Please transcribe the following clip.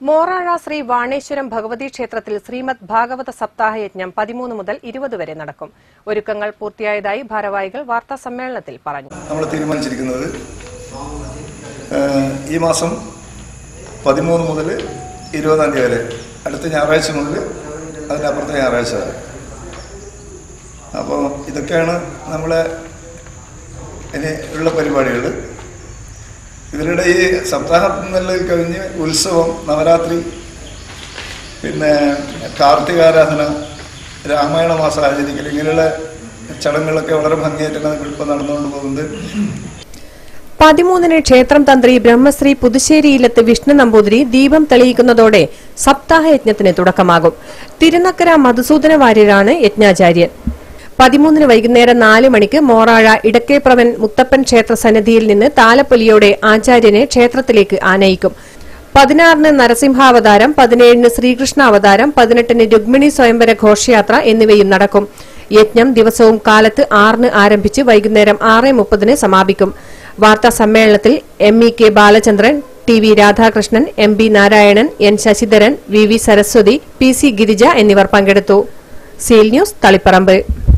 മോറാഴ ശ്രീ വാണേശ്വരം ഭഗവതി ക്ഷേത്രത്തിൽ ശ്രീമദ് ഭാഗവത സപ്താഹ യജ്ഞം പതിമൂന്ന് മുതൽ ഇരുപത് വരെ നടക്കും ഒരുക്കങ്ങൾ പൂർത്തിയായതായി ഭാരവാഹികൾ വാർത്താ സമ്മേളനത്തിൽ പറഞ്ഞു നമ്മൾ തീരുമാനിച്ചിരിക്കുന്നത് ഏഹ്, ഈ മാസം പതിമൂന്ന് മുതൽ ഇരുപതാം തീയതി വരെ അടുത്ത ഞായറാഴ്ച മുതൽ അതിനപ്പുറത്തെ ഞായറാഴ്ച വരെ അപ്പോൾ ഇതൊക്കെയാണ് നമ്മളെ ഇനി ഉള്ള പരിപാടികൾ ഇവരുടെ ഈ സപ്താഹം എന്നെല്ലാം കഴിഞ്ഞ് ഉത്സവം നവരാത്രി പിന്നെ കാർത്തികാരാധന രാമായണ മാസം ആചരിക്കൽ ഇങ്ങനെയുള്ള ചടങ്ങുകളൊക്കെ വളരെ ഭംഗിയായിട്ടാണ് ഇപ്പോൾ നടന്നുകൊണ്ട് പോകുന്നത് പതിമൂന്നിന് ക്ഷേത്രം തന്ത്രി ബ്രഹ്മശ്രീ പുതുശ്ശേരിയിലത്ത് വിഷ്ണു നമ്പൂതിരി ദീപം തെളിയിക്കുന്നതോടെ സപ്താഹ യജ്ഞത്തിന് തുടക്കമാകും തിരുനക്കര മധുസൂദന വാര്യരാണ് യജ്ഞാചാര്യൻ പതിമൂന്നിന് വൈകുന്നേരം നാല് മണിക്ക് മോറാഴ ഇടക്കേപ്രവൻ മുത്തപ്പൻ ക്ഷേത്ര സന്നിധിയിൽ നിന്ന് താലപ്പൊലിയോടെ ആചാര്യനെ ക്ഷേത്രത്തിലേക്ക് ആനയിക്കും പതിനാറിന് നരസിംഹാവതാരം പതിനേഴിന് ശ്രീകൃഷ്ണ അവതാരം പതിനെട്ടിന് രുക്മിണി സ്വയംവര ഘോഷയാത്ര എന്നിവയും നടക്കും യജ്ഞം ദിവസവും കാലത്ത് ആറിന് ആരംഭിച്ച് വൈകുന്നേരം ആറ് മുപ്പതിന് സമാപിക്കും വാർത്താ സമ്മേളനത്തിൽ M E K Balachandran T V Radhakrishnan M B Narayanan N Sasidharan V V Saraswathi P C Girija എന്നിവർ പങ്കെടുത്തു സീൽ ന്യൂസ് തളിപ്പറമ്പ്